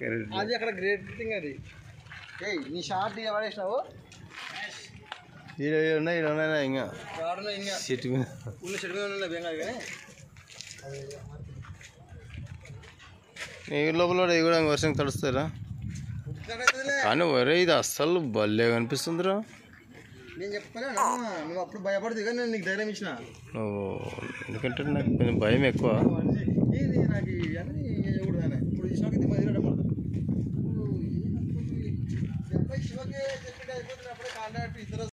అది అక్కడ great thing అది ఏయ్ నీ షార్ట్ ఎవడేసినావు ఈడ ఈడ ఉన్నాయి ఈడ ఉన్నాయి ఇంకా వాడులో ఇంకా చెట్టు మీద ఉన్న చెడు మీద ఉన్న ఏం కాదు కానీ ఈ లోపల కూడా ఇవి కూడా వర్షం తడుస్తారా ఉత్తరాఖండ్లే. కానీ వరే ఇది అస్సలు భలే కనిపిస్తుందిరా నేను చెప్పలేను నువ్వు అప్పుడు భయపడుతుంది కానీ నేను నీకు ధైర్యం ఇచ్చిన నువ్వు ఎందుకంటే నాకు కొంచెం భయం ఎక్కువ ఇది నాకు అన్నీ ఎవడు ఆయన ఇప్పుడు ఇచ్చినాక ఇది మధ్యలో పడుతుంది శివకి చెప్పితే అయిపోతుంది అప్పుడే కాంటాక్ట్ ఇద్దరు